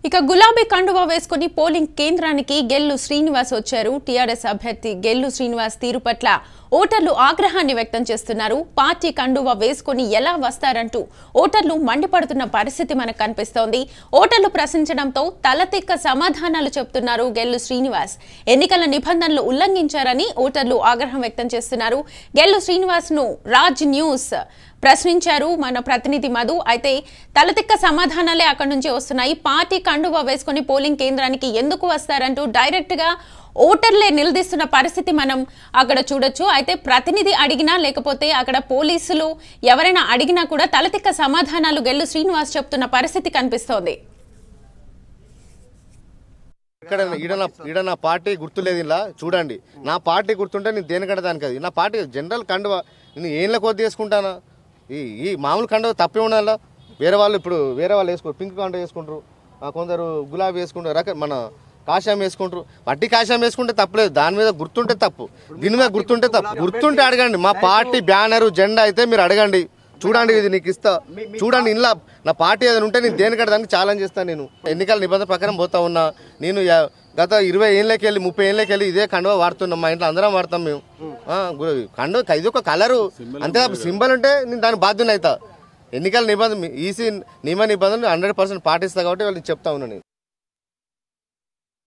ఇక గులాబీ కండువా వేసుకుని పోలింగ్ కేంద్రానికి గెల్లు శ్రీనివాస్ వచ్చారు టీఆర్ఎస్ అభ్యర్థి గెల్లు శ్రీనివాస్ తీరు పట్ల ఓటర్లు ఆగ్రహాన్ని వ్యక్తం చేస్తున్నారు పార్టీ కండువా వేసుకుని ఎలా వస్తారంటూ ఓటర్లు మండిపడుతున్న పరిస్థితి మనకు కనిపిస్తోంది ఓటర్లు ప్రశ్నించడంతో తలతిక్క సమాధానాలు చెప్తున్నారు గెల్లు శ్రీనివాస్ ఎన్నికల నిబంధనలు ఉల్లంఘించారని ఓటర్లు ఆగ్రహం వ్యక్తం చేస్తున్నారు గెల్లు శ్రీనివాస్ ను రాజ్ న్యూస్ ప్రశ్నించారు మన ప్రతినిధి మధు అయితే తలతిక్క సమాధానాలే అక్కడి నుంచి వస్తున్నాయి పార్టీ కండువా వేసుకుని పోలింగ్ కేంద్రానికి ఎందుకు వస్తారంటూ డైరెక్ట్ గా ఓటర్లే నిలదీస్తున్న పరిస్థితి మనం అక్కడ చూడొచ్చు అయితే ప్రతినిధి అడిగినా లేకపోతే అక్కడ పోలీసులు ఎవరైనా అడిగినా కూడా తలతిక్క సమాధానాలు గెల్లు శ్రీనివాస్ చెప్తున్న పరిస్థితి కనిపిస్తోంది ఇక్కడ ఈడ నా ఈడ నా పార్టీ గుర్తులేదు ఇలా చూడండి నా పార్టీ గుర్తుంటే నేను దేనికంటే దానికి అది నా పార్టీ జనరల్ కండువ నేను ఏంల కొద్ది వేసుకుంటానా ఈ ఈ మామూలు కండువ తప్పే ఉండాలా వేరే వాళ్ళు ఇప్పుడు వేరే వాళ్ళు వేసుకోరు పింక్ కండువ వేసుకుంటారు ఆ, కొందరు గులాబీ వేసుకుంటారు రక మన కాషాయం వేసుకుంటారు వడ్డీ కాషాయం వేసుకుంటే తప్పలేదు దాని మీద గుర్తుంటే తప్పు దీని మీద గుర్తుంటే తప్పు గుర్తుంటే అడగండి మా పార్టీ బ్యానరు జెండా అయితే మీరు అడగండి చూడండి ఇది నీకు ఇస్తా చూడండి ఇలా నా పార్టీ ఏదైనా ఉంటే నేను దేనికంటే దానికి ఛాలెంజ్ చేస్తాను నేను ఎన్నికల నిబంధన ప్రకారం పోతా ఉన్నా నేను యా- గత ఇరవై ఏళ్ళకి వెళ్ళి ముప్పై ఏళ్ళకి వెళ్ళి ఇదే కండువ వాడుతున్నాం మా ఇంట్లో అందరం వాడతాం మేము ఆ, గు- కండువ ఇది ఒక కలరు అంతే సింబల్ ఉంటే నేను దాని బాధ్యత అవుతా ఎన్నికల నిబంధన ఈసీ నియమ నిబంధనలు హండ్రెడ్ పర్సెంట్ పాటిస్తా కాబట్టి వాళ్ళు చెప్తా ఉన్నాను నేను.